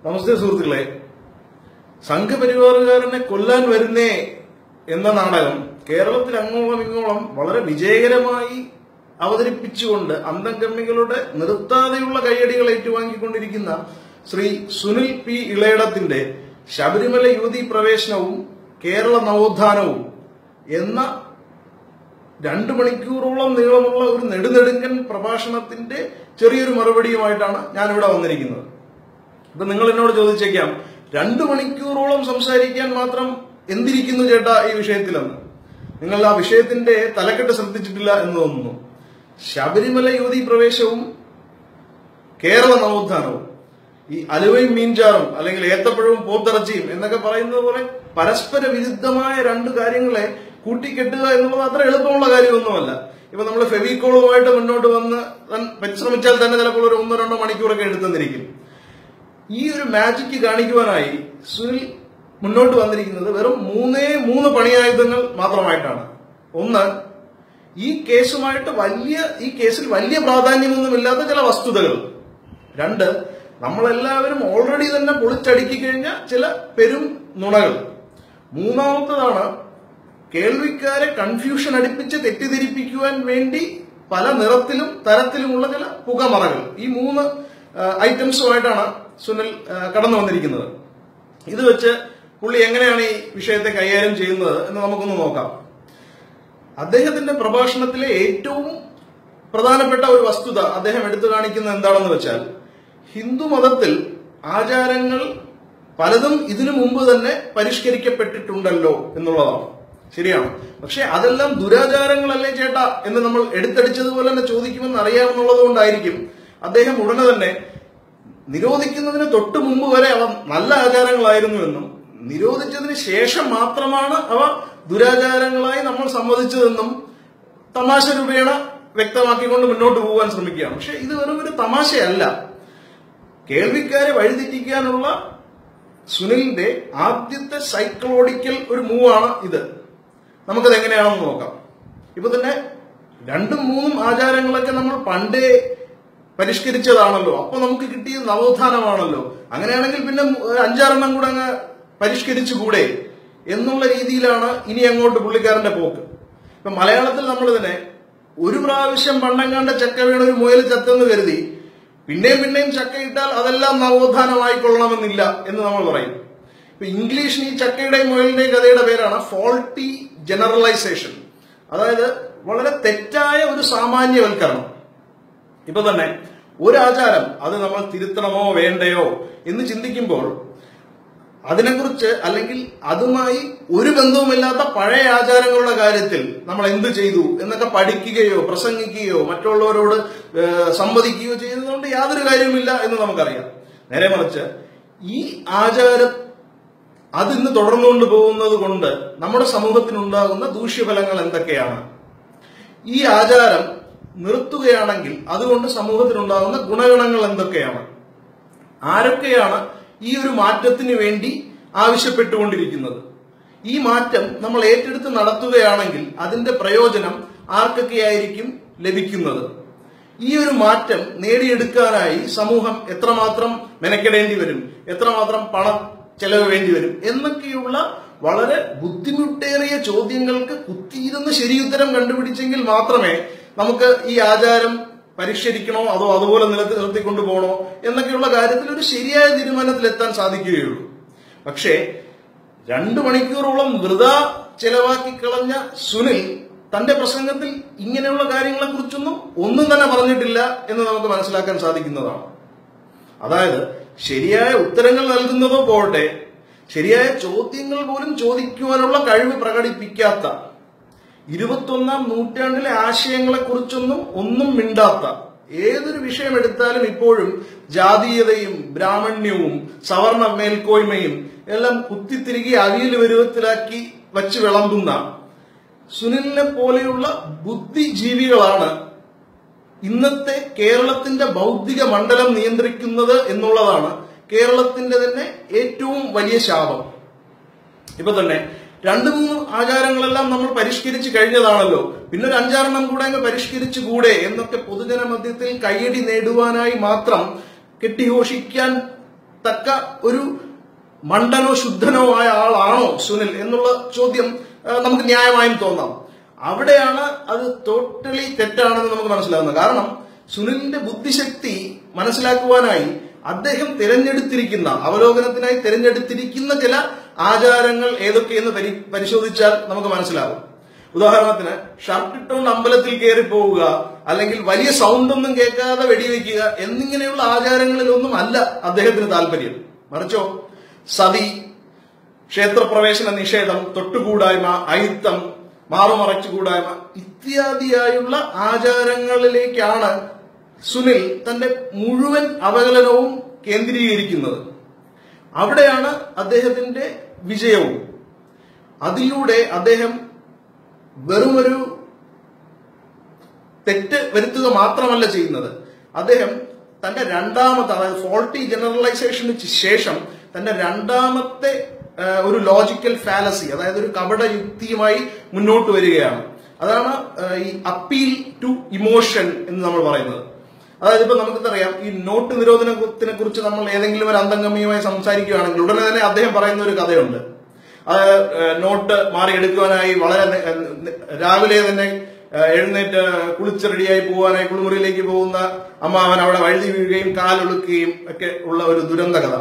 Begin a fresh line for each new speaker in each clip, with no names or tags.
നമസ്തേ സുഹൃത്തുക്കളെ സംഘപരിവാറുകാരനെ കൊല്ലാൻ വരുന്നേ എന്ന നാടകം കേരളത്തിൽ അങ്ങോളം ഇങ്ങോളം വളരെ വിജയകരമായി അവതരിപ്പിച്ചുകൊണ്ട് അന്തംഗമ്മികളുടെ നിർത്താതെയുള്ള കൈയടികൾ ഏറ്റുവാങ്ങിക്കൊണ്ടിരിക്കുന്ന ശ്രീ സുനിൽ പി ഇളയടത്തിന്റെ ശബരിമല യുവതി പ്രവേശനവും കേരള നവോത്ഥാനവും എന്ന രണ്ടു മണിക്കൂറോളം നീളമുള്ള ഒരു നെടുനെടുങ്കൻ പ്രഭാഷണത്തിന്റെ ചെറിയൊരു മറുപടിയുമായിട്ടാണ് ഞാനിവിടെ വന്നിരിക്കുന്നത് ഇപ്പൊ നിങ്ങൾ എന്നോട് ചോദിച്ചേക്കാം രണ്ടു മണിക്കൂറോളം സംസാരിക്കാൻ മാത്രം എന്തിരിക്കുന്നു ചേട്ടാ ഈ വിഷയത്തിലെന്ന് നിങ്ങൾ ആ വിഷയത്തിന്റെ തലക്കെട്ട് ശ്രദ്ധിച്ചിട്ടില്ല എന്ന് തോന്നുന്നു ശബരിമല യുവതി പ്രവേശവും കേരള നവോത്ഥാനവും ഈ അലുവയും മീൻചാറും അല്ലെങ്കിൽ ഏത്തപ്പഴവും പോത്തിറച്ചിയും എന്നൊക്കെ പറയുന്നത് പോലെ പരസ്പര വിരുദ്ധമായ രണ്ട് കാര്യങ്ങളെ കൂട്ടിക്കെട്ടുക എന്നുള്ളത് അത്ര എളുപ്പമുള്ള കാര്യമൊന്നുമല്ല ഇപ്പൊ നമ്മൾ ഫെവിക്കോളുമായിട്ട് മുന്നോട്ട് വന്ന് തൻ- പരിശ്രമിച്ചാൽ തന്നെ ചിലപ്പോൾ ഒരു ഒന്നോ രണ്ടോ മണിക്കൂറൊക്കെ എടുത്തെന്നിരിക്കും ഈ ഒരു മാജിക് കാണിക്കുവാനായി സുനിൽ മുന്നോട്ട് വന്നിരിക്കുന്നത് വെറും മൂന്നേ മൂന്ന് പണിയായുധങ്ങൾ മാത്രമായിട്ടാണ് ഒന്ന് ഈ കേസുമായിട്ട് വലിയ ഈ കേസിൽ വലിയ പ്രാധാന്യമൊന്നുമില്ലാത്ത ചില വസ്തുതകൾ രണ്ട് നമ്മളെല്ലാവരും ഓൾറെഡി തന്നെ പൊളിച്ചടുക്കി കഴിഞ്ഞ ചില പെരും നുണകൾ മൂന്നാമത്തതാണ് കേൾവിക്കാരെ കൺഫ്യൂഷൻ അടിപ്പിച്ച് തെറ്റിദ്ധരിപ്പിക്കുവാൻ വേണ്ടി പല നിറത്തിലും തരത്തിലുമുള്ള ചില പുകമറകൾ ഈ മൂന്ന് ഐറ്റംസുമായിട്ടാണ് സുനിൽ ആ, കടന്നു വന്നിരിക്കുന്നത് ഇത് വെച്ച് പുള്ളി എങ്ങനെയാണ് ഈ വിഷയത്തെ കൈകാര്യം ചെയ്യുന്നത് എന്ന് നമുക്കൊന്ന് നോക്കാം അദ്ദേഹത്തിന്റെ പ്രഭാഷണത്തിലെ ഏറ്റവും പ്രധാനപ്പെട്ട ഒരു വസ്തുത അദ്ദേഹം എടുത്തു കാണിക്കുന്നത് എന്താണെന്ന് വെച്ചാൽ ഹിന്ദു മതത്തിൽ ആചാരങ്ങൾ പലതും ഇതിനു മുമ്പ് തന്നെ പരിഷ്കരിക്കപ്പെട്ടിട്ടുണ്ടല്ലോ എന്നുള്ളതാണ് ശരിയാണ് പക്ഷെ അതെല്ലാം ദുരാചാരങ്ങളല്ലേ ചേട്ടാ എന്ന് നമ്മൾ എടുത്തടിച്ചതുപോലെ തന്നെ ചോദിക്കുമെന്ന് അറിയാമെന്നുള്ളത് കൊണ്ടായിരിക്കും അദ്ദേഹം ഉടനെ തന്നെ നിരോധിക്കുന്നതിന് തൊട്ട് മുമ്പ് വരെ അവ നല്ല ആചാരങ്ങളായിരുന്നു എന്നും നിരോധിച്ചതിന് ശേഷം മാത്രമാണ് അവ ദുരാചാരങ്ങളായി നമ്മൾ സമ്മതിച്ചതെന്നും തമാശ രൂപേണ വ്യക്തമാക്കിക്കൊണ്ട് മുന്നോട്ട് പോകാൻ ശ്രമിക്കുകയാണ് പക്ഷെ ഇത് വെറും ഒരു തമാശയല്ല കേൾവിക്കാരെ വഴിതെറ്റിക്കാനുള്ള സുനിലിന്റെ ആദ്യത്തെ സൈക്കോളജിക്കൽ ഒരു മൂവാണ് ഇത് നമുക്കത് എങ്ങനെയാണെന്ന് നോക്കാം ഇപ്പൊ തന്നെ രണ്ടും മൂന്നും ആചാരങ്ങളൊക്കെ നമ്മൾ പണ്ടേ പരിഷ്കരിച്ചതാണല്ലോ അപ്പൊ നമുക്ക് കിട്ടിയത് നവോത്ഥാനമാണല്ലോ അങ്ങനെയാണെങ്കിൽ പിന്നെ ഒരു അഞ്ചാറെണ്ണം കൂടെ അങ്ങ് പരിഷ്കരിച്ചുകൂടെ എന്നുള്ള രീതിയിലാണ് ഇനി അങ്ങോട്ട് പുള്ളിക്കാരന്റെ പോക്ക് ഇപ്പൊ മലയാളത്തിൽ നമ്മൾ തന്നെ ഒരു പ്രാവശ്യം പണ്ടം കണ്ട ചക്ക വീണ ഒരു മുയൽ ചത്തെന്ന് കരുതി പിന്നെയും പിന്നെയും ചക്ക ഇട്ടാൽ അതെല്ലാം നവോത്ഥാനമായിക്കൊള്ളണമെന്നില്ല എന്ന് നമ്മൾ പറയും ഇപ്പൊ ഇംഗ്ലീഷിന് ഈ ചക്കയുടെയും മുയലിന്റെയും കഥയുടെ പേരാണ് ഫോൾട്ടി ജനറലൈസേഷൻ അതായത് വളരെ തെറ്റായ ഒരു സാമാന്യവൽക്കരണം ഇപ്പൊ തന്നെ ഒരു ആചാരം അത് നമ്മൾ തിരുത്തണമോ വേണ്ടയോ എന്ന് ചിന്തിക്കുമ്പോൾ അതിനെക്കുറിച്ച് അല്ലെങ്കിൽ അതുമായി ഒരു ബന്ധവുമില്ലാത്ത പഴയ ആചാരങ്ങളുടെ കാര്യത്തിൽ നമ്മൾ എന്ത് ചെയ്തു എന്നൊക്കെ പഠിക്കുകയോ പ്രസംഗിക്കുകയോ മറ്റുള്ളവരോട് ഏഹ്, സംവദിക്കുകയോ ചെയ്യുന്നതുകൊണ്ട് യാതൊരു കാര്യവുമില്ല എന്ന് നമുക്കറിയാം നേരെ മറിച്ച് ഈ ആചാരം അതിന്ന് തുടർന്നുകൊണ്ട് പോകുന്നത് കൊണ്ട് നമ്മുടെ സമൂഹത്തിനുണ്ടാകുന്ന ദൂഷ്യഫലങ്ങൾ എന്തൊക്കെയാണ് ഈ ആചാരം നിർത്തുകയാണെങ്കിൽ അതുകൊണ്ട് സമൂഹത്തിനുണ്ടാകുന്ന ഗുണഗണങ്ങൾ എന്തൊക്കെയാണ് ആരൊക്കെയാണ് ഈ ഒരു മാറ്റത്തിന് വേണ്ടി ആവശ്യപ്പെട്ടുകൊണ്ടിരിക്കുന്നത് ഈ മാറ്റം നമ്മൾ ഏറ്റെടുത്ത് നടത്തുകയാണെങ്കിൽ അതിന്റെ പ്രയോജനം ആർക്കൊക്കെയായിരിക്കും ലഭിക്കുന്നത് ഈ ഒരു മാറ്റം നേടിയെടുക്കാനായി സമൂഹം എത്രമാത്രം മെനക്കെടേണ്ടി വരും എത്രമാത്രം പണം ചെലവ് വേണ്ടി വരും എന്നൊക്കെയുള്ള വളരെ ബുദ്ധിമുട്ടേറിയ ചോദ്യങ്ങൾക്ക് കുത്തിയിരുന്ന് ശരിയുത്തരം കണ്ടുപിടിച്ചെങ്കിൽ മാത്രമേ നമുക്ക് ഈ ആചാരം പരിഷ്കരിക്കണോ അതോ അതുപോലെ നിലത്ത് നിർത്തിക്കൊണ്ടു പോകണോ എന്നൊക്കെയുള്ള കാര്യത്തിൽ ഒരു ശരിയായ തീരുമാനത്തിൽ എത്താൻ സാധിക്കുകയുള്ളൂ പക്ഷേ രണ്ടു മണിക്കൂറോളം വൃത ചെലവാക്കി കളഞ്ഞ സുനിൽ തന്റെ പ്രസംഗത്തിൽ ഇങ്ങനെയുള്ള കാര്യങ്ങളെ കുറിച്ചൊന്നും ഒന്നും തന്നെ പറഞ്ഞിട്ടില്ല എന്ന് നമുക്ക് മനസ്സിലാക്കാൻ സാധിക്കുന്നതാണ് അതായത് ശരിയായ ഉത്തരങ്ങൾ നൽകുന്നതോ പോകട്ടെ ശരിയായ ചോദ്യങ്ങൾ പോലും ചോദിക്കുവാനുള്ള കഴിവ് പ്രകടിപ്പിക്കാത്ത ഇരുപത്തൊന്നാം നൂറ്റാണ്ടിലെ ആശയങ്ങളെ കുറിച്ചൊന്നും ഒന്നും മിണ്ടാത്ത ഏതൊരു വിഷയം എടുത്താലും ഇപ്പോഴും ജാതീയതയും ബ്രാഹ്മണ്യവും സവർണ മേൽക്കോയ്മയും എല്ലാം കുത്തിത്തിരികെ അവിയൽ പരുവത്തിലാക്കി വച്ച് വിളമ്പുന്ന സുനിലിനെ പോലെയുള്ള ബുദ്ധിജീവികളാണ് ഇന്നത്തെ കേരളത്തിന്റെ ബൗദ്ധിക മണ്ഡലം നിയന്ത്രിക്കുന്നത് എന്നുള്ളതാണ് കേരളത്തിന്റെ തന്നെ ഏറ്റവും വലിയ ശാപം ഇപ്പൊ തന്നെ രണ്ടു മൂന്ന് ആചാരങ്ങളെല്ലാം നമ്മൾ പരിഷ്കരിച്ച് കഴിഞ്ഞതാണല്ലോ പിന്നെ ഒരു അഞ്ചാറെണ്ണം കൂടെ അങ്ങ് പരിഷ്കരിച്ചു കൂടെ എന്നൊക്കെ പൊതുജന മധ്യത്തിൽ കയ്യടി നേടുവാനായി മാത്രം കെട്ടിഘോഷിക്കാൻ തക്ക ഒരു മണ്ടനോ ശുദ്ധനോ ആയ ആളാണോ സുനിൽ എന്നുള്ള ചോദ്യം ആ, നമുക്ക് ന്യായമായും തോന്നാം അവിടെയാണ് അത് ടോട്ടലി തെറ്റാണെന്ന് നമുക്ക് മനസ്സിലാകുന്നത് കാരണം സുനിലിന്റെ ബുദ്ധിശക്തി മനസ്സിലാക്കുവാനായി അദ്ദേഹം തിരഞ്ഞെടുത്തിരിക്കുന്ന അവലോകനത്തിനായി തിരഞ്ഞെടുത്തിരിക്കുന്ന ചില ആചാരങ്ങൾ ഏതൊക്കെയെന്ന് പരി പരിശോധിച്ചാൽ നമുക്ക് മനസ്സിലാകും ഉദാഹരണത്തിന് ഷർട്ട് ഇട്ടുകൊണ്ട് അമ്പലത്തിൽ കയറി പോവുക അല്ലെങ്കിൽ വലിയ സൗണ്ട് ഒന്നും കേൾക്കാതെ വെടിവെക്കുക എന്നിങ്ങനെയുള്ള ആചാരങ്ങളിലൊന്നും അല്ല അദ്ദേഹത്തിന് താല്പര്യം മറിച്ചോ സതി ക്ഷേത്രപ്രവേശന നിഷേധം തൊട്ടുകൂടായ്മ അയിത്തം മാറുമറച്ചുകൂടായ്മ ഇത്യാദിയായുള്ള ആചാരങ്ങളിലേക്കാണ് സുനിൽ തന്റെ മുഴുവൻ അവകലനവും കേന്ദ്രീകരിക്കുന്നത് അവിടെയാണ് അദ്ദേഹത്തിന്റെ വിജയവും അതിലൂടെ അദ്ദേഹം വെറുമൊരു തെറ്റ് വരുത്തുക മാത്രമല്ല ചെയ്യുന്നത് അദ്ദേഹം തന്റെ രണ്ടാമത്തെ അതായത് ഫോൾട്ടി ജനറലൈസേഷന് ശേഷം തന്റെ രണ്ടാമത്തെ ആ, ഒരു ലോജിക്കൽ ഫാലസി അതായത് ഒരു കപട യുക്തിയുമായി മുന്നോട്ട് വരികയാണ് അതാണ് ആ, ഈ അപ്പീൽ ടു ഇമോഷൻ എന്ന് നമ്മൾ പറയുന്നത് അതായത് ഇപ്പൊ നമുക്കറിയാം ഈ നോട്ട് നിരോധനത്തിനെ കുറിച്ച് നമ്മൾ ഏതെങ്കിലും ഒരു അന്തംഗമ്യമായി സംസാരിക്കുകയാണെങ്കിൽ ഉടനെ തന്നെ അദ്ദേഹം പറയുന്ന ഒരു കഥയുണ്ട് അത് ഏഹ്, നോട്ട് മാറിയെടുക്കുവാനായി വളരെ നേ- ഏഹ്, രാവിലെ തന്നെ ഏഹ്, എഴുന്നേറ്റ് കുളിച്ച് റെഡിയായി പോകാനായി കുളിമുറിയിലേക്ക് പോകുന്ന അമ്മാവൻ അവിടെ വഴുതി വീഴുകയും കാലൊളുക്കുകയും ഒക്കെ ഉള്ള ഒരു ദുരന്ത കഥ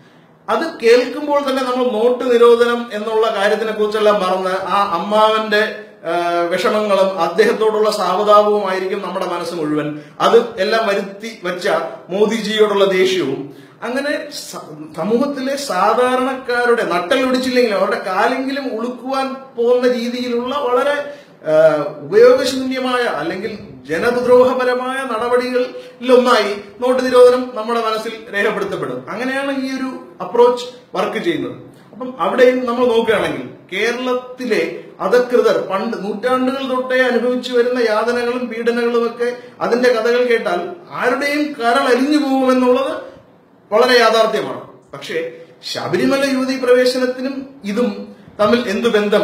അത് കേൾക്കുമ്പോൾ തന്നെ നമ്മൾ നോട്ട് നിരോധനം എന്നുള്ള കാര്യത്തിനെ കുറിച്ചെല്ലാം മറന്ന് ആ അമ്മാവന്റെ ആ, വിഷമങ്ങളും അദ്ദേഹത്തോടുള്ള സാവധാനവുമായിരിക്കും നമ്മുടെ മനസ്സ് മുഴുവൻ അത് എല്ലാം വരുത്തി വെച്ച മോദിജിയോടുള്ള ദേഷ്യവും അങ്ങനെ സ- സമൂഹത്തിലെ സാധാരണക്കാരുടെ നട്ടൽ ഒടിച്ചില്ലെങ്കിലും അവരുടെ കാലെങ്കിലും ഉളുക്കുവാൻ പോകുന്ന രീതിയിലുള്ള വളരെ ആ, ഉപയോഗശൂന്യമായ അല്ലെങ്കിൽ ജനദ്രോഹപരമായ നടപടികളിലൊന്നായി നോട്ട് നിരോധനം നമ്മുടെ മനസ്സിൽ രേഖപ്പെടുത്തപ്പെടും അങ്ങനെയാണ് ഈ ഒരു അപ്രോച്ച് വർക്ക് ചെയ്യുന്നത് അപ്പം അവിടെയും നമ്മൾ നോക്കുകയാണെങ്കിൽ കേരളത്തിലെ അധകൃതർ പണ്ട് നൂറ്റാണ്ടുകൾ തൊട്ടേ അനുഭവിച്ചു വരുന്ന യാതനകളും പീഡനങ്ങളും ഒക്കെ അതിന്റെ കഥകൾ കേട്ടാൽ ആരുടെയും കരൾ അലിഞ്ഞു പോകുമെന്നുള്ളത് വളരെ യാഥാർത്ഥ്യമാണ് പക്ഷേ ശബരിമല യുവതി പ്രവേശനത്തിനും ഇതും തമ്മിൽ എന്തു ബന്ധം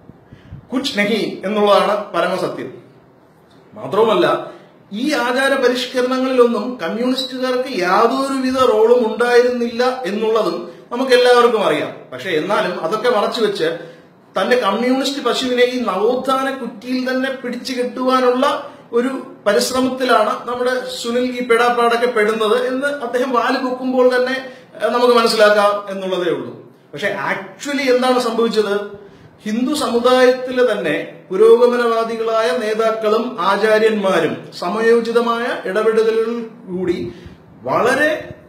കുച്ച് നഹി എന്നുള്ളതാണ് പരമസത്യം മാത്രവുമല്ല ഈ ആചാര പരിഷ്കരണങ്ങളിലൊന്നും കമ്മ്യൂണിസ്റ്റുകാർക്ക് യാതൊരുവിധ റോളും ഉണ്ടായിരുന്നില്ല എന്നുള്ളതും നമുക്ക് എല്ലാവർക്കും അറിയാം പക്ഷെ എന്നാലും അതൊക്കെ മറച്ചുവെച്ച് തന്റെ കമ്മ്യൂണിസ്റ്റ് പശുവിനെ ഈ നവോത്ഥാന കുറ്റിയിൽ തന്നെ പിടിച്ചു കെട്ടുവാനുള്ള ഒരു പരിശ്രമത്തിലാണ് നമ്മുടെ സുനിൽ ഈ പെടാപ്പാടൊക്കെ പെടുന്നത് എന്ന് അദ്ദേഹം വാല് പൊക്കുമ്പോൾ തന്നെ ഏഹ്, നമുക്ക് മനസ്സിലാക്കാം എന്നുള്ളതേ ഉള്ളൂ പക്ഷെ ആക്ച്വലി എന്താണ് സംഭവിച്ചത് ഹിന്ദു സമുദായത്തിലെ തന്നെ പുരോഗമനവാദികളായ നേതാക്കളും ആചാര്യന്മാരും സമയോചിതമായ ഇടപെടലുകളിൽ കൂടി വളരെ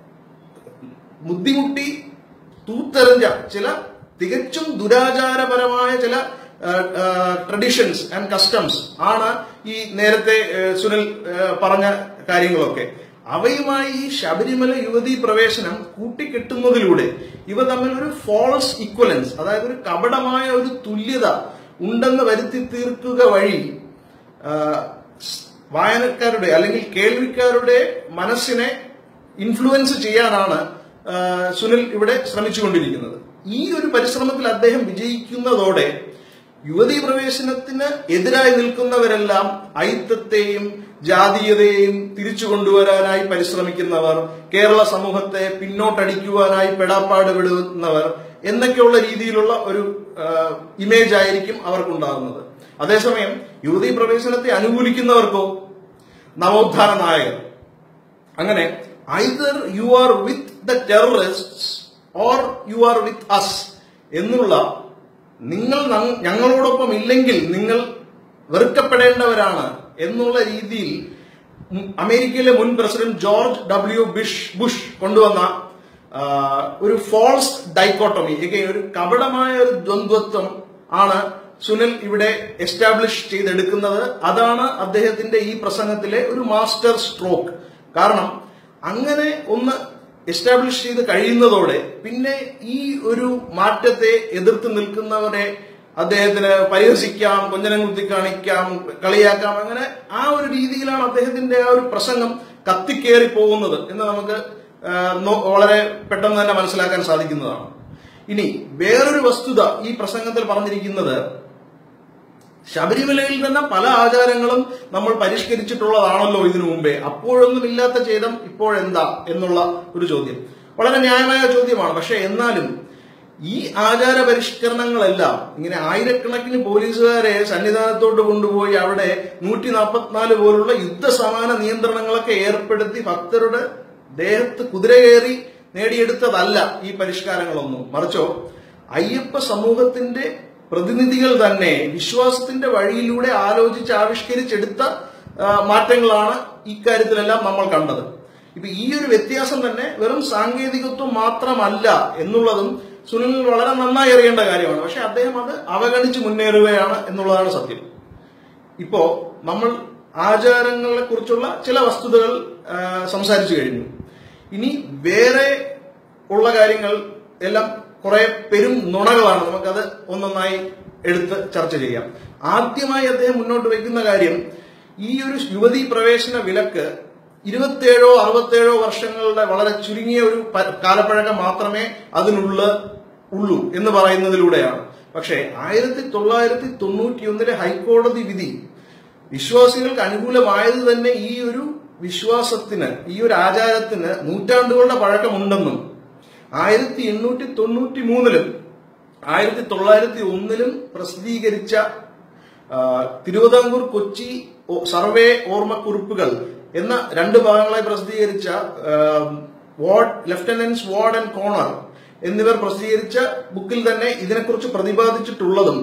ബുദ്ധിമുട്ടി തൂത്തെറിഞ്ഞ ചില തികച്ചും ദുരാചാരപരമായ ചില ട്രഡീഷൻസ് ആൻഡ് കസ്റ്റംസ് ആണ് ഈ നേരത്തെ ഏഹ്, സുനിൽ ഏഹ്, പറഞ്ഞ കാര്യങ്ങളൊക്കെ അവയുമായി ഈ ശബരിമല യുവതി പ്രവേശനം കൂട്ടിക്കെട്ടുന്നതിലൂടെ ഇവ തമ്മിൽ ഒരു ഫോൾസ് ഇക്വലൻസ് അതായത് ഒരു കപടമായ ഒരു തുല്യത ഉണ്ടെന്ന് വരുത്തി തീർക്കുക വഴി ആ, സ് വായനക്കാരുടെ അല്ലെങ്കിൽ കേൾവിക്കാരുടെ മനസ്സിനെ ഇൻഫ്ലുവൻസ് ചെയ്യാനാണ് ആ, സുനിൽ ഇവിടെ ശ്രമിച്ചുകൊണ്ടിരിക്കുന്നത് ഈ ഒരു പരിശ്രമത്തിൽ അദ്ദേഹം വിജയിക്കുന്നതോടെ യുവതീ പ്രവേശനത്തിന് എതിരായി നിൽക്കുന്നവരെല്ലാം ഐത്തത്തെയും ജാതീയതയെയും തിരിച്ചു കൊണ്ടുവരാനായി പരിശ്രമിക്കുന്നവർ കേരള സമൂഹത്തെ പിന്നോട്ടടിക്കുവാനായി പെടാപ്പാട് വിടുന്നവർ എന്നൊക്കെയുള്ള രീതിയിലുള്ള ഒരു ഇമേജ് ആയിരിക്കും അവർക്കുണ്ടാകുന്നത് അതേസമയം യുവതീ പ്രവേശനത്തെ അനുകൂലിക്കുന്നവർക്കോ നവോത്ഥാന നായകർ അങ്ങനെ either you are with the terrorist or you are with us എന്നുള്ള നിങ്ങൾ ന- ഞങ്ങളോടൊപ്പം ഇല്ലെങ്കിൽ നിങ്ങൾ വെറുക്കപ്പെടേണ്ടവരാണ് എന്നുള്ള രീതിയിൽ ഉം അമേരിക്കയിലെ മുൻ പ്രസിഡന്റ് ജോർജ് ഡബ്ല്യു ബിഷ് ബുഷ് കൊണ്ടുവന്ന ആ, ഒരു ഫോൾസ് ഡൈക്കോട്ടമി again ഒരു കപടമായ ഒരു ദ്വന്ദ്വത്വം ആണ് സുനിൽ ഇവിടെ എസ്റ്റാബ്ലിഷ് ചെയ്തെടുക്കുന്നത് അതാണ് അദ്ദേഹത്തിന്റെ ഈ പ്രസംഗത്തിലെ ഒരു മാസ്റ്റർ സ്ട്രോക്ക് കാരണം അങ്ങനെ ഒന്ന് എസ്റ്റാബ്ലിഷ് ചെയ്ത് കഴിയുന്നതോടെ പിന്നെ ഈ ഒരു മാറ്റത്തെ എതിർത്ത് നിൽക്കുന്നവരെ അദ്ദേഹത്തിന് പരിഹസിക്കാം കൊഞ്ഞനം കുത്തി കാണിക്കാം കളിയാക്കാം അങ്ങനെ ആ ഒരു രീതിയിലാണ് അദ്ദേഹത്തിന്റെ ആ ഒരു പ്രസംഗം കത്തിക്കേറി പോകുന്നത് എന്ന് നമുക്ക് ആ, നോ- വളരെ പെട്ടെന്ന് തന്നെ മനസ്സിലാക്കാൻ സാധിക്കുന്നതാണ് ഇനി വേറൊരു വസ്തുത ഈ പ്രസംഗത്തിൽ പറഞ്ഞിരിക്കുന്നത് ശബരിമലയിൽ തന്നെ പല ആചാരങ്ങളും നമ്മൾ പരിഷ്കരിച്ചിട്ടുള്ളതാണല്ലോ ഇതിനു മുമ്പേ അപ്പോഴൊന്നും ഇല്ലാത്ത ഛേദം ഇപ്പോഴെന്താ എന്നുള്ള ഒരു ചോദ്യം വളരെ ന്യായമായ ചോദ്യമാണ് പക്ഷെ എന്നാലും ഈ ആചാര പരിഷ്കരണങ്ങളെല്ലാം ഇങ്ങനെ ആയിരക്കണക്കിന് പോലീസുകാരെ സന്നിധാനത്തോട്ട് കൊണ്ടുപോയി അവിടെ നൂറ്റി നാൽപ്പത്തിനാല് പോലുള്ള യുദ്ധസമാന നിയന്ത്രണങ്ങളൊക്കെ ഏർപ്പെടുത്തി ഭക്തരുടെ ദേഹത്ത് കുതിര കയറി നേടിയെടുത്തതല്ല ഈ പരിഷ്കാരങ്ങളൊന്നും മറിച്ചോ അയ്യപ്പ സമൂഹത്തിന്റെ പ്രതിനിധികൾ തന്നെ വിശ്വാസത്തിന്റെ വഴിയിലൂടെ ആലോചിച്ച് ആവിഷ്കരിച്ചെടുത്ത ആ, മാറ്റങ്ങളാണ് ഇക്കാര്യത്തിലെല്ലാം നമ്മൾ കണ്ടത് ഇപ്പൊ ഈ ഒരു വ്യത്യാസം തന്നെ വെറും സാങ്കേതികത്വം മാത്രമല്ല എന്നുള്ളതും സുനിൽ വളരെ നന്നായി അറിയേണ്ട കാര്യമാണ് പക്ഷെ അദ്ദേഹം അത് അവഗണിച്ച് മുന്നേറുകയാണ് എന്നുള്ളതാണ് സത്യം ഇപ്പോ നമ്മൾ ആചാരങ്ങളെ കുറിച്ചുള്ള ചില വസ്തുതകൾ ആ, സംസാരിച്ചു കഴിഞ്ഞു ഇനി വേറെ ഉള്ള കാര്യങ്ങൾ എല്ലാം കുറെ പെരും നുണകളാണ് നമുക്കത് ഒന്നൊന്നായി എടുത്ത് ചർച്ച ചെയ്യാം ആദ്യമായി അദ്ദേഹം മുന്നോട്ട് വയ്ക്കുന്ന കാര്യം ഈ ഒരു യുവതീ പ്രവേശന വിലക്ക് ഇരുപത്തേഴോ അറുപത്തേഴോ വർഷങ്ങളുടെ വളരെ ചുരുങ്ങിയ ഒരു പ- കാലപ്പഴക്കം മാത്രമേ അതിനുള്ള ഉള്ളൂ എന്ന് പറയുന്നതിലൂടെയാണ് പക്ഷേ ആയിരത്തി തൊള്ളായിരത്തി തൊണ്ണൂറ്റിയൊന്നിലെ ഹൈക്കോടതി വിധി വിശ്വാസികൾക്ക് അനുകൂലമായത് തന്നെ ഈ ഒരു വിശ്വാസത്തിന് ഈ ഒരു ആചാരത്തിന് നൂറ്റാണ്ടുകളുടെ പഴക്കമുണ്ടെന്നും ആയിരത്തി എണ്ണൂറ്റി തൊണ്ണൂറ്റി മൂന്നിലും ആയിരത്തി തൊള്ളായിരത്തി ഒന്നിലും പ്രസിദ്ധീകരിച്ച ആ, തിരുവിതാംകൂർ കൊച്ചി ഓ- സർവേ ഓർമ്മക്കുറിപ്പുകൾ എന്ന രണ്ട് ഭാഗങ്ങളായി പ്രസിദ്ധീകരിച്ച ആ, Ward lieutenants Ward and Conner എന്നിവർ പ്രസിദ്ധീകരിച്ച ബുക്കിൽ തന്നെ ഇതിനെക്കുറിച്ച് പ്രതിപാദിച്ചിട്ടുള്ളതും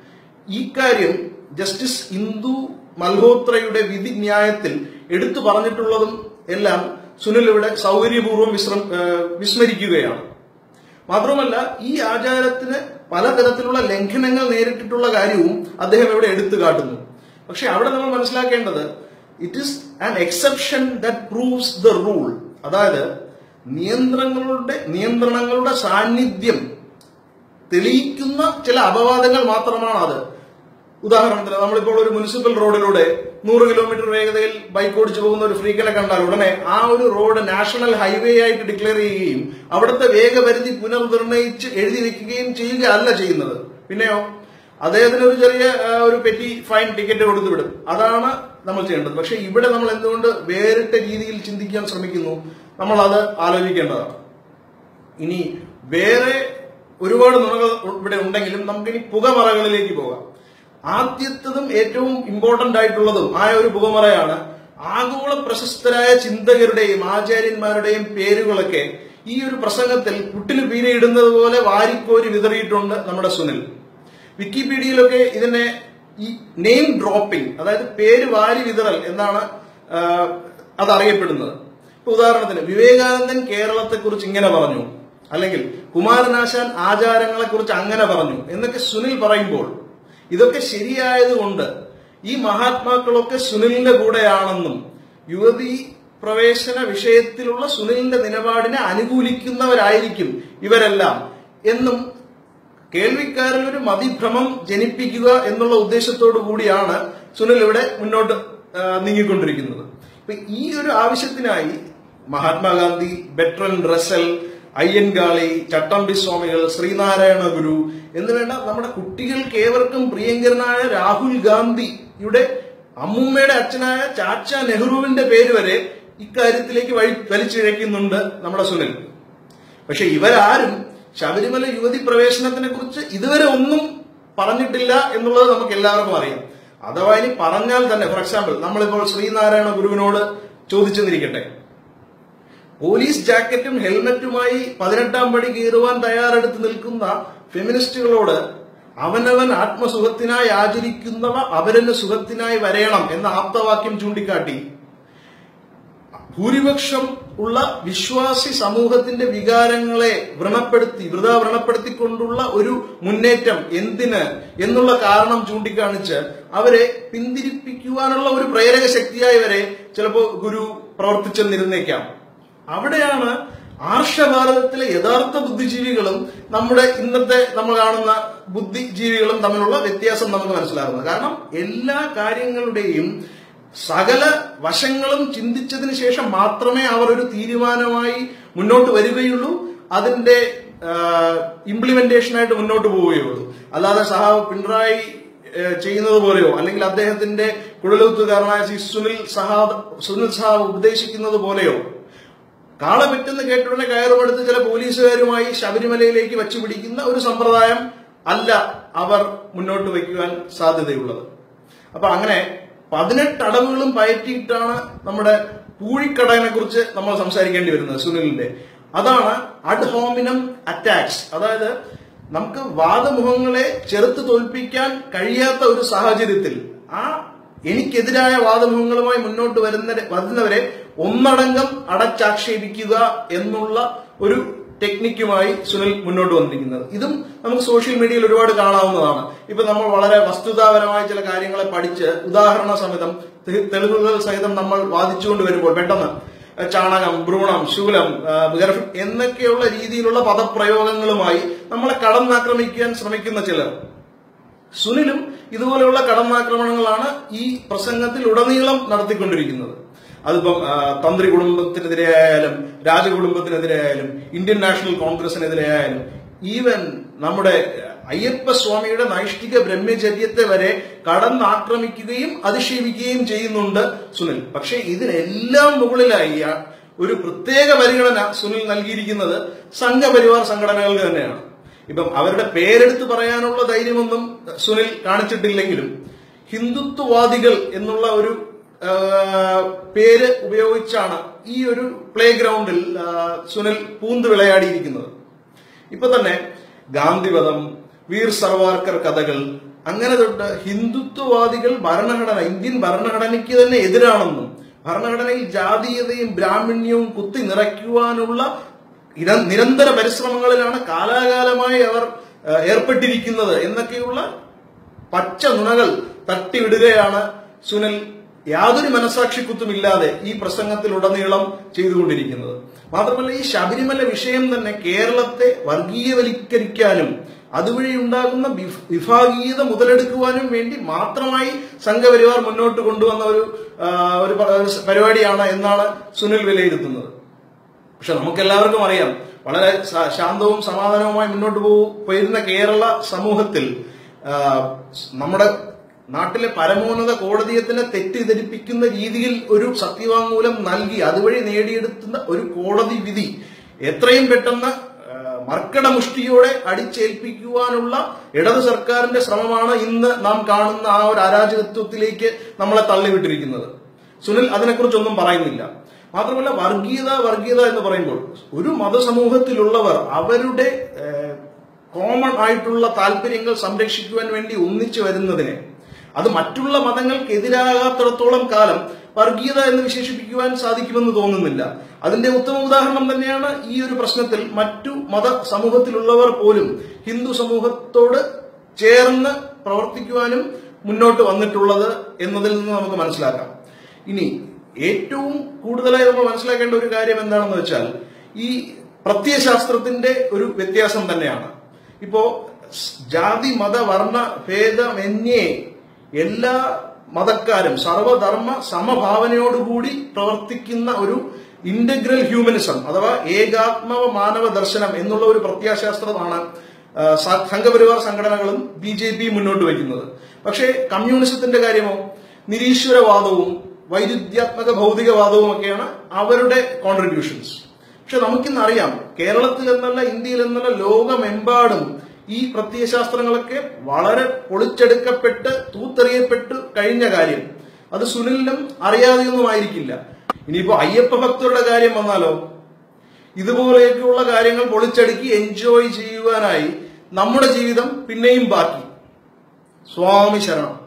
ഈ കാര്യം ജസ്റ്റിസ് ഇന്ദു മൽഹോത്രയുടെ വിധി ന്യായത്തിൽ എടുത്തു പറഞ്ഞിട്ടുള്ളതും എല്ലാം സുനിൽ ഇവിടെ സൗകര്യപൂർവ്വം വിശ്രം ആ, വിസ്മരിക്കുകയാണ് മാത്രമല്ല ഈ ആചാരത്തിന് പലതരത്തിലുള്ള ലംഘനങ്ങൾ നേരിട്ടിട്ടുള്ള കാര്യവും അദ്ദേഹം ഇവിടെ എടുത്തു കാട്ടുന്നു പക്ഷെ അവിടെ നമ്മൾ മനസ്സിലാക്കേണ്ടത് it is an exception that proves the rule അതായത് നിയന്ത്രണങ്ങളുടെ നിയന്ത്രണങ്ങളുടെ സാന്നിധ്യം തെളിയിക്കുന്ന ചില അപവാദങ്ങൾ മാത്രമാണ് അത് ഉദാഹരണത്തിന് നമ്മളിപ്പോൾ ഒരു മുനിസിപ്പൽ റോഡിലൂടെ നൂറ് കിലോമീറ്റർ വേഗതയിൽ ബൈക്ക് ഓടിച്ചു പോകുന്ന ഒരു ഫ്രീക്കനെ കണ്ടാൽ ഉടനെ ആ ഒരു റോഡ് നാഷണൽ ഹൈവേ ആയിട്ട് ഡിക്ലെയർ ചെയ്യുകയും അവിടുത്തെ വേഗപരിധി പുനർനിർണയിച്ച് എഴുതി വെക്കുകയും ചെയ്യുക അല്ല ചെയ്യുന്നത് പിന്നെയോ അദ്ദേഹത്തിന് ഒരു ചെറിയ ആ, ഒരു പെറ്റി ഫൈൻ ടിക്കറ്റ് കൊടുത്തു വിടും അതാണ് നമ്മൾ ചെയ്യേണ്ടത് പക്ഷെ ഇവിടെ നമ്മൾ എന്തുകൊണ്ട് വേറിട്ട രീതിയിൽ ചിന്തിക്കാൻ ശ്രമിക്കുന്നു നമ്മൾ അത് ആലോചിക്കേണ്ടതാണ് ഇനി വേറെ ഒരുപാട് നുണകൾ ഇവിടെ ഉണ്ടെങ്കിലും നമുക്കിനി പുകമറകളിലേക്ക് പോകാം ആദ്യത്തതും ഏറ്റവും ഇമ്പോർട്ടന്റ് ആയിട്ടുള്ളതും ആയ ഒരു പുകമറയാണ് ആഗോള പ്രശസ്തരായ ചിന്തകരുടെയും ആചാര്യന്മാരുടെയും പേരുകളൊക്കെ ഈ ഒരു പ്രസംഗത്തിൽ പുട്ടിന് പീരയിടുന്നത് പോലെ വാരിക്കോരി വിതറിയിട്ടുണ്ട് നമ്മുടെ സുനിൽ വിക്കിപീഡിയയിലൊക്കെ ഇതിനെ ഈ നെയിം ഡ്രോപ്പിംഗ് അതായത് പേര് വാരി വിതറൽ എന്നാണ് ആ, അത് അറിയപ്പെടുന്നത് ഇപ്പൊ ഉദാഹരണത്തിന് വിവേകാനന്ദൻ കേരളത്തെ കുറിച്ച് ഇങ്ങനെ പറഞ്ഞു അല്ലെങ്കിൽ കുമാരനാശാൻ ആചാരങ്ങളെ കുറിച്ച് അങ്ങനെ പറഞ്ഞു എന്നൊക്കെ സുനിൽ പറയുമ്പോൾ ഇതൊക്കെ ശരിയായതുകൊണ്ട് ഈ മഹാത്മാക്കളൊക്കെ സുനിലിന്റെ കൂടെയാണെന്നും യുവതി പ്രവേശന വിഷയത്തിലുള്ള സുനിലിന്റെ നിലപാടിനെ അനുകൂലിക്കുന്നവരായിരിക്കും ഇവരെല്ലാം എന്നും കേൾവിക്കാരിൽ ഒരു മതിഭ്രമം ജനിപ്പിക്കുക എന്നുള്ള ഉദ്ദേശത്തോടു കൂടിയാണ് സുനിൽ ഇവിടെ മുന്നോട്ട് ആ, നീങ്ങിക്കൊണ്ടിരിക്കുന്നത് ഇപ്പൊ ഈ ഒരു ആവശ്യത്തിനായി മഹാത്മാഗാന്ധി ബെട്രൻ റസൽ അയ്യൻകാളി ചട്ടമ്പി സ്വാമികൾ ശ്രീനാരായണ ഗുരു എന്ന് വേണ്ട നമ്മുടെ കുട്ടികൾക്ക് ഏവർക്കും പ്രിയങ്കരനായ രാഹുൽ ഗാന്ധിയുടെ അമ്മൂമ്മയുടെ അച്ഛനായ ചാച്ച നെഹ്റുവിന്റെ പേര് വരെ ഇക്കാര്യത്തിലേക്ക് വഴി വലിച്ചിഴയ്ക്കുന്നുണ്ട് നമ്മുടെ സുനിൽ പക്ഷെ ഇവരാരും ശബരിമല യുവതി പ്രവേശനത്തിനെ കുറിച്ച് ഇതുവരെ ഒന്നും പറഞ്ഞിട്ടില്ല എന്നുള്ളത് നമുക്ക് എല്ലാവർക്കും അറിയാം അഥവാ ഇനി പറഞ്ഞാൽ തന്നെ ഫോർ എക്സാമ്പിൾ നമ്മളിപ്പോൾ ശ്രീനാരായണ ഗുരുവിനോട് ചോദിച്ചെന്നിരിക്കട്ടെ പോലീസ് ജാക്കറ്റും ഹെൽമറ്റുമായി പതിനെട്ടാം പടി കീറുവാൻ തയ്യാറെടുത്ത് നിൽക്കുന്ന ഫെമിനിസ്റ്റുകളോട് അവനവൻ ആത്മസുഖത്തിനായി ആചരിക്കുന്നവ അവരന് സുഖത്തിനായി വരയണം എന്ന ആപ്തവാക്യം ചൂണ്ടിക്കാട്ടി ഭൂരിപക്ഷം ഉള്ള വിശ്വാസി സമൂഹത്തിന്റെ വികാരങ്ങളെ വ്രണപ്പെടുത്തി വൃത വ്രണപ്പെടുത്തിക്കൊണ്ടുള്ള ഒരു മുന്നേറ്റം എന്തിന് എന്നുള്ള കാരണം ചൂണ്ടിക്കാണിച്ച് അവരെ പിന്തിരിപ്പിക്കുവാനുള്ള ഒരു പ്രേരക ശക്തിയായി വരെ ചിലപ്പോൾ ഗുരു പ്രവർത്തിച്ചെന്നിരുന്നേക്കാം അവിടെയാണ് ആർഷഭാരതത്തിലെ യഥാർത്ഥ ബുദ്ധിജീവികളും നമ്മുടെ ഇന്നത്തെ നമ്മൾ കാണുന്ന ബുദ്ധിജീവികളും തമ്മിലുള്ള വ്യത്യാസം നമുക്ക് മനസ്സിലാകുന്നത് കാരണം എല്ലാ കാര്യങ്ങളുടെയും സകല വശങ്ങളും ചിന്തിച്ചതിന് ശേഷം മാത്രമേ അവർ ഒരു തീരുമാനമായി മുന്നോട്ട് വരികയുള്ളൂ അതിന്റെ ഇംപ്ലിമെന്റേഷനായിട്ട് മുന്നോട്ട് പോവുകയുള്ളൂ അല്ലാതെ സഹാബ് പിണറായി ഏഹ്, ചെയ്യുന്നത് പോലെയോ അല്ലെങ്കിൽ അദ്ദേഹത്തിന്റെ കുഴലൂത്തുകാരനായ ശ്രീ സുനിൽ സഹാബ് സുനിൽ സഹാബ് ഉപദേശിക്കുന്നത് പോലെയോ കാള പറ്റുന്ന കേട്ടുടനെ കയറുമെടുത്ത് ചില പോലീസുകാരുമായി ശബരിമലയിലേക്ക് വച്ചു പിടിക്കുന്ന ഒരു സമ്പ്രദായം അല്ല അവർ മുന്നോട്ട് വയ്ക്കുവാൻ സാധ്യതയുള്ളത് അപ്പൊ അങ്ങനെ പതിനെട്ട് അടവുകളും പയറ്റിയിട്ടാണ് നമ്മുടെ പൂഴിക്കടനെ കുറിച്ച് നമ്മൾ സംസാരിക്കേണ്ടി വരുന്നത് സുനിലിന്റെ അതാണ് അഡ് ഹോമിനം അറ്റാക്സ് അതായത് നമുക്ക് വാദമുഖങ്ങളെ ചെറുത്ത് തോൽപ്പിക്കാൻ കഴിയാത്ത ഒരു സാഹചര്യത്തിൽ ആ എനിക്കെതിരായ വാദമുഖങ്ങളുമായി മുന്നോട്ട് വരുന്ന വരുന്നവരെ ഒന്നടങ്കം അടച്ചാക്ഷേപിക്കുക എന്നുള്ള ഒരു ടെക്നിക്കുമായി സുനിൽ മുന്നോട്ട് വന്നിരിക്കുന്നത് ഇതും നമുക്ക് സോഷ്യൽ മീഡിയയിൽ ഒരുപാട് കാണാവുന്നതാണ് ഇപ്പൊ നമ്മൾ വളരെ വസ്തുതാപരമായ ചില കാര്യങ്ങളെ പഠിച്ച് ഉദാഹരണ സഹിതം തെ- തെളിവുകൾ സഹിതം നമ്മൾ വാദിച്ചുകൊണ്ട് വരുമ്പോൾ പെട്ടെന്ന് ചാണകം ഭ്രൂണം ശൂലം ആ, ഗർഭം എന്നൊക്കെയുള്ള രീതിയിലുള്ള പദപ്രയോഗങ്ങളുമായി നമ്മളെ കടന്നാക്രമിക്കാൻ ശ്രമിക്കുന്ന ചിലർ സുനിലും ഇതുപോലെയുള്ള കടന്നാക്രമണങ്ങളാണ് ഈ പ്രസംഗത്തിൽ ഉടനീളം നടത്തിക്കൊണ്ടിരിക്കുന്നത് അതിപ്പം ആ, തന്ത്രി കുടുംബത്തിനെതിരെ ആയാലും രാജകുടുംബത്തിനെതിരെ ആയാലും ഇന്ത്യൻ നാഷണൽ കോൺഗ്രസിനെതിരെ ആയാലും ഈവൻ നമ്മുടെ അയ്യപ്പ സ്വാമിയുടെ നൈഷ്ഠിക ബ്രഹ്മചര്യത്തെ വരെ കടന്നാക്രമിക്കുകയും അധിക്ഷേപിക്കുകയും ചെയ്യുന്നുണ്ട് സുനിൽ പക്ഷെ ഇതിനെല്ലാം മുകളിലായി ആ ഒരു പ്രത്യേക പരിഗണന സുനിൽ നൽകിയിരിക്കുന്നത് സംഘപരിവാർ സംഘടനകൾക്ക് തന്നെയാണ് ഇപ്പം അവരുടെ പേരെടുത്ത് പറയാനുള്ള ധൈര്യമൊന്നും സുനിൽ കാണിച്ചിട്ടില്ലെങ്കിലും ഹിന്ദുത്വവാദികൾ എന്നുള്ള ഒരു ആ, പേര് ഉപയോഗിച്ചാണ് ഈ ഒരു പ്ലേ ഗ്രൗണ്ടിൽ ആ, സുനിൽ പൂന്ത് വിളയാടിയിരിക്കുന്നത് ഇപ്പൊ തന്നെ ഗാന്ധിവധം വീർ സർവാർക്കർ കഥകൾ അങ്ങനെ തൊട്ട് ഹിന്ദുത്വവാദികൾ ഭരണഘടന ഇന്ത്യൻ ഭരണഘടനയ്ക്ക് തന്നെ എതിരാണെന്നും ഭരണഘടനയിൽ ജാതീയതയും ബ്രാഹ്മണ്യവും കുത്തി നിറയ്ക്കുവാനുള്ള ഇര- നിരന്തര പരിശ്രമങ്ങളിലാണ് കാലാകാലമായി അവർ ആ, ഏർപ്പെട്ടിരിക്കുന്നത് എന്നൊക്കെയുള്ള പച്ച നുണകൾ തട്ടിവിടുകയാണ് സുനിൽ യാതൊരു മനസാക്ഷിക്കുത്തുമില്ലാതെ ഈ പ്രസംഗത്തിലുടനീളം ചെയ്തുകൊണ്ടിരിക്കുന്നത് മാത്രമല്ല ഈ ശബരിമല വിഷയം തന്നെ കേരളത്തെ വർഗീയവൽക്കരിക്കാനും അതുവഴി ഉണ്ടാകുന്ന വിഫ്- വിഭാഗീയത മുതലെടുക്കുവാനും വേണ്ടി മാത്രമായി സംഘപരിവാർ മുന്നോട്ട് കൊണ്ടുവന്ന ഒരു ആ, ഒരു പ- ഒരു പരിപാടിയാണ് എന്നാണ് സുനിൽ വിലയിരുത്തുന്നത് പക്ഷെ നമുക്കെല്ലാവർക്കും അറിയാം വളരെ ശാ- ശാന്തവും സമാധാനവുമായി മുന്നോട്ട് പോ- പോയിരുന്ന കേരള സമൂഹത്തിൽ ആ, നമ്മുടെ നാട്ടിലെ പരമോന്നത കോടതിയെ തന്നെ തെറ്റിദ്ധരിപ്പിക്കുന്ന രീതിയിൽ ഒരു സത്യവാങ്മൂലം നൽകി അതുവഴി നേടിയെടുക്കുന്ന ഒരു കോടതി വിധി എത്രയും പെട്ടെന്ന് ആ, മർക്കടമുഷ്ടിയോടെ അടിച്ചേൽപ്പിക്കുവാനുള്ള ഇടത് സർക്കാരിന്റെ ശ്രമമാണ് ഇന്ന് നാം കാണുന്ന ആ ഒരു അരാജകത്വത്തിലേക്ക് നമ്മളെ തള്ളിവിട്ടിരിക്കുന്നത് സുനിൽ അതിനെക്കുറിച്ചൊന്നും പറയുന്നില്ല മാത്രമല്ല വർഗീയത വർഗീയത എന്ന് പറയുമ്പോൾ ഒരു മതസമൂഹത്തിലുള്ളവർ അവരുടെ കോമൺ ആയിട്ടുള്ള താല്പര്യങ്ങൾ സംരക്ഷിക്കുവാൻ വേണ്ടി ഒന്നിച്ചു വരുന്നതിനെ അത് മറ്റുള്ള മതങ്ങൾക്ക് എതിരാകാത്തിടത്തോളം കാലം വർഗീയത എന്ന് വിശേഷിപ്പിക്കുവാൻ സാധിക്കുമെന്ന് തോന്നുന്നില്ല അതിന്റെ ഉത്തമ ഉദാഹരണം തന്നെയാണ് ഈ ഒരു പ്രശ്നത്തിൽ മറ്റു മത സമൂഹത്തിലുള്ളവർ പോലും ഹിന്ദു സമൂഹത്തോട് ചേർന്ന് പ്രവർത്തിക്കുവാനും മുന്നോട്ട് വന്നിട്ടുള്ളത് എന്നതിൽ നിന്ന് നമുക്ക് മനസ്സിലാക്കാം ഇനി ഏറ്റവും കൂടുതലായി നമ്മൾ മനസ്സിലാക്കേണ്ട ഒരു കാര്യം എന്താണെന്ന് വെച്ചാൽ ഈ പ്രത്യയശാസ്ത്രത്തിന്റെ ഒരു വ്യത്യാസം തന്നെയാണ് ഇപ്പോ സ് ജാതി മത വർണ്ണ ഭേദമന്യേ എല്ലാ മതക്കാരും സർവധർമ്മ സമഭാവനയോടുകൂടി പ്രവർത്തിക്കുന്ന ഒരു ഇന്റഗ്രൽ ഹ്യൂമനിസം അഥവാ ഏകാത്മവ മാനവ ദർശനം എന്നുള്ള ഒരു പ്രത്യാശാസ്ത്രമാണ് ആ, സ- സംഘപരിവാർ സംഘടനകളും ബി ജെ പിയും മുന്നോട്ട് വയ്ക്കുന്നത് പക്ഷേ കമ്മ്യൂണിസത്തിന്റെ കാര്യമോ നിരീശ്വരവാദവും വൈരുദ്ധ്യാത്മക ഭൗതികവാദവും ഒക്കെയാണ് അവരുടെ കോൺട്രിബ്യൂഷൻസ് പക്ഷെ നമുക്കിന്ന് അറിയാം കേരളത്തിൽ എന്നല്ല ഇന്ത്യയിൽ എന്നല്ല ലോകമെമ്പാടും ഈ പ്രത്യയശാസ്ത്രങ്ങളൊക്കെ വളരെ പൊളിച്ചെടുക്കപ്പെട്ട് തൂത്തെറിയപ്പെട്ട് കഴിഞ്ഞ കാര്യം അത് സുനിലിനും അറിയാതെയൊന്നും ആയിരിക്കില്ല ഇനിയിപ്പോ അയ്യപ്പ ഭക്തരുടെ കാര്യം വന്നാലോ ഇതുപോലെയൊക്കെയുള്ള കാര്യങ്ങൾ പൊളിച്ചടുക്കി എൻജോയ് ചെയ്യുവാനായി നമ്മുടെ ജീവിതം പിന്നെയും ബാക്കി സ്വാമി ശരണം